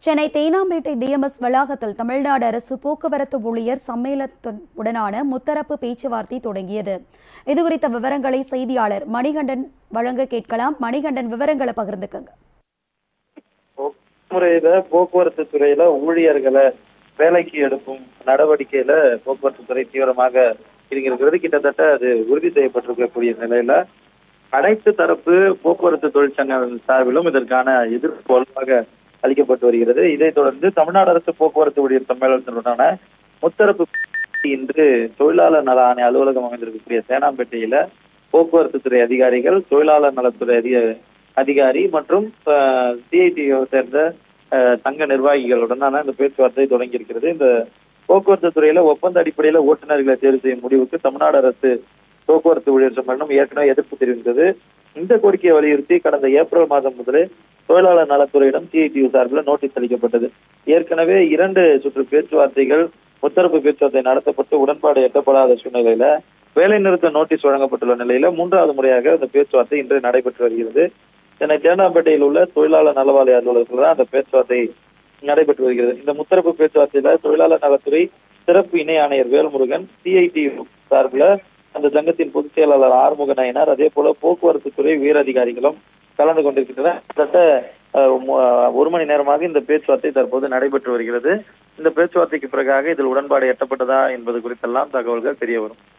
Chennai Teynampet TMS வளாகத்தில் தமிழ்நாடு அரசு போக்குவரத்து ஊழியர் சம்மேளனத்துடனான முத்தரப்பு பேச்சுவார்த்தை தொடங்கியது இதுகுறித்த விவரங்களை செய்தியாளர் மணிகண்டன் வழங்க கேட்கலாம் மணிகண்டன் விவரங்களை பகிர்ந்துக்கங்க முறையில போக்குவரத்து துறையில ஊழியர்களை வேலைக்கு எடுக்கும் நடவடிக்கையில போக்குவரத்து துறை தீவிரமாக இருக்கிறது கிட்டத்தட்ட அது உறுதி செய்யப்பட்டிருக்கக்கூடிய நிலையில அனைத்து தரப்பு போக்குவரத்து தொழிற்சங்க சார்பிலும் இதற்கான எதிர்ப்பு வலுவாக அளிக்கப்பட்டு வருகிறது இதைத் தொடர்ந்து தமிழ்நாடு அரசு போக்குவரத்து ஊழியர் சம்மேளனத்தினுடனான முத்தரப்பு இன்று தொழிலாளர் நல ஆணை அலுவலகம் அமைந்திருக்கக்கூடிய சேனாம்பேட்டையில போக்குவரத்து துறை அதிகாரிகள் தொழிலாளர் நலத்துறை அதிக அதிகாரி மற்றும் சிஐடியை சேர்ந்த சங்க நிர்வாகிகளுடனான இந்த பேச்சுவார்த்தை தொடங்கி இருக்கிறது இந்த போக்குவரத்து துறையில ஒப்பந்த அடிப்படையில ஓட்டுநர்களை தேர்வு செய்யும் முடிவுக்கு தமிழ்நாடு அரசு போக்குவரத்து ஊழியர் சம்மேளனம் ஏற்கனவே எதிர்ப்பு தெரிவித்தது இந்த கோரிக்கையை வலியுறுத்தி கடந்த ஏப்ரல் மாதம் முதலே தொழிலாளர் நலத்துறையிடம் சிஐடியு சார்பில் நோட்டீஸ் அளிக்கப்பட்டது ஏற்கனவே இரண்டு சுற்று பேச்சுவார்த்தைகள் முத்தரப்பு பேச்சுவார்த்தை நடத்தப்பட்டு உடன்பாடு எட்டப்படாத சூழ்நிலையில வேலை நிறுத்த நோட்டீஸ் வழங்கப்பட்டுள்ள நிலையில மூன்றாவது முறையாக இந்த பேச்சுவார்த்தை இன்று நடைபெற்று வருகிறது சென்னை தேனாம்பேட்டையில் உள்ள தொழிலாளர் நலவாரி அலுவலகத்தில் தான் அந்த பேச்சுவார்த்தை நடைபெற்று வருகிறது இந்த முத்தரப்பு பேச்சுவார்த்தையில தொழிலாளர் நலத்துறை சிறப்பு இணை ஆணையர் வேல்முருகன் சிஐடி சார்பில் அந்த சங்கத்தின் பொதுச் செயலாளர் ஆறுமுக நாயனார் அதே போல போக்குவரத்து துறை உயரதிகாரிகளும் கலந்து கொண்டிருக்கின்றனர் கிட்டத்தட்ட ஒரு மணி நேரமாக இந்த பேச்சுவார்த்தை தற்போது நடைபெற்று வருகிறது இந்த பேச்சுவார்த்தைக்கு பிறகாக இதில் உடன்பாடு எட்டப்பட்டதா என்பது குறித்தெல்லாம் தகவல்கள் தெரிய வரும்